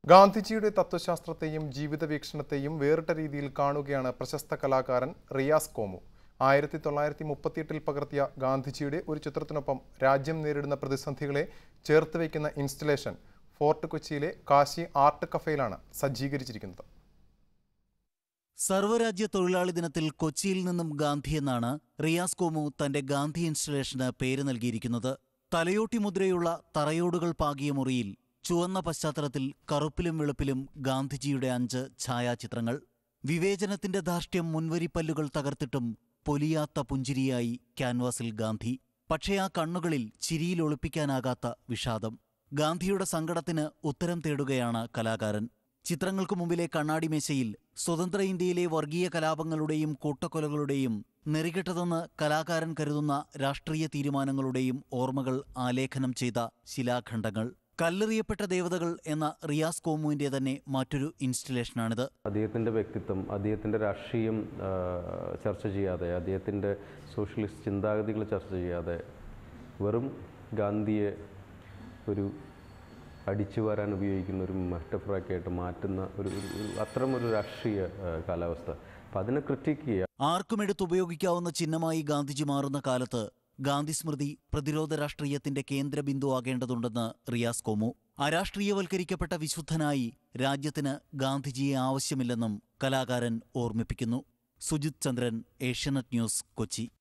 ഗാന്ധിജിയുടെ തത്വശാസ്ത്രത്തെയും ജീവിത വീക്ഷണത്തെയും വേറിട്ട രീതിയിൽ കാണുകയാണ് പ്രശസ്ത കലാകാരൻ റിയാസ് കോമു ആയിരത്തി തൊള്ളായിരത്തി മുപ്പത്തിയെട്ടിൽ പകർത്തിയ ഗാന്ധിജിയുടെ ഒരു ചിത്രത്തിനൊപ്പം രാജ്യം നേരിടുന്ന പ്രതിസന്ധികളെ ചേർത്ത് വയ്ക്കുന്ന ഇൻസ്റ്റലേഷൻ ഫോർട്ട് കൊച്ചിയിലെ കാശി ആർട്ട് കഫേയിലാണ് സജ്ജീകരിച്ചിരിക്കുന്നത് സർവ്വരാജ്യ തൊഴിലാളി ദിനത്തിൽ കൊച്ചിയിൽ നിന്നും ഗാന്ധി എന്നാണ് റിയാസ് കോമു തന്റെ ഗാന്ധി ഇൻസ്റ്റലേഷന് പേര് നൽകിയിരിക്കുന്നത് തലയോട്ടി മുദ്രയുള്ള തറയോടുകൾ പാകിയ മുറിയിൽ ചുവന്ന പശ്ചാത്തലത്തിൽ കറുപ്പിലും വെളുപ്പിലും ഗാന്ധിജിയുടെ അഞ്ച് ഛായാചിത്രങ്ങൾ വിവേചനത്തിന്റെ ധാർഷ്ട്യം മുൻവരിപ്പല്ലുകൾ തകർത്തിട്ടും പൊലിയാത്ത പുഞ്ചിരിയായി ക്യാൻവാസിൽ ഗാന്ധി പക്ഷേ ആ കണ്ണുകളിൽ ചിരിയിൽ ഒളിപ്പിക്കാനാകാത്ത വിഷാദം ഗാന്ധിയുടെ സങ്കടത്തിന് ഉത്തരം തേടുകയാണ് കലാകാരൻ ചിത്രങ്ങൾക്കു മുമ്പിലെ കണ്ണാടി മേശയിൽ സ്വതന്ത്ര ഇന്ത്യയിലെ വർഗീയ കലാപങ്ങളുടെയും കൂട്ടക്കൊലകളുടെയും നെറികെട്ടതെന്ന് കലാകാരൻ കരുതുന്ന രാഷ്ട്രീയ തീരുമാനങ്ങളുടെയും ഓർമ്മകൾ ആലേഖനം ചെയ്ത ശിലാഖണ്ഡങ്ങൾ കല്ലെറിയപ്പെട്ട ദേവതകൾ എന്ന റിയാസ് കോമുവിന്റെ തന്നെ മറ്റൊരു ഇൻസ്റ്റലേഷനാണിത് അദ്ദേഹത്തിൻ്റെ വ്യക്തിത്വം അദ്ദേഹത്തിൻ്റെ രാഷ്ട്രീയം ആ, ചർച്ച ചെയ്യാതെ അദ്ദേഹത്തിൻ്റെ സോഷ്യലിസ്റ്റ് ചിന്താഗതികൾ ചർച്ച ചെയ്യാതെ വെറും ഗാന്ധിയെ ഒരു അടിച്ചു വരാൻ ഉപയോഗിക്കുന്ന ഒരു മെറ്റഫറാക്കിയായിട്ട് മാറ്റുന്ന ഒരു ഒരു- ഒരു അത്തരം ഒരു രാഷ്ട്രീയ ആ, കാലാവസ്ഥ അപ്പം അതിനെ ക്രിറ്റിക്ക് ചെയ്യുക ആർക്കും എടുത്തുപയോഗിക്കാവുന്ന ചിഹ്നമായി ഗാന്ധിജി മാറുന്ന കാലത്ത് ഗാന്ധി സ്മൃതി പ്രതിരോധ രാഷ്ട്രീയത്തിന്റെ കേന്ദ്ര ബിന്ദു ആകേണ്ടതുണ്ടെന്ന് റിയാസ് കോമു അരാഷ്ട്രീയവൽക്കരിക്കപ്പെട്ട വിശുദ്ധനായി രാജ്യത്തിന് ഗാന്ധിജിയെ ആവശ്യമില്ലെന്നും കലാകാരൻ ഓർമ്മിപ്പിക്കുന്നു സുജിത് ചന്ദ്രൻ ഏഷ്യാനെറ്റ് ന്യൂസ് കൊച്ചി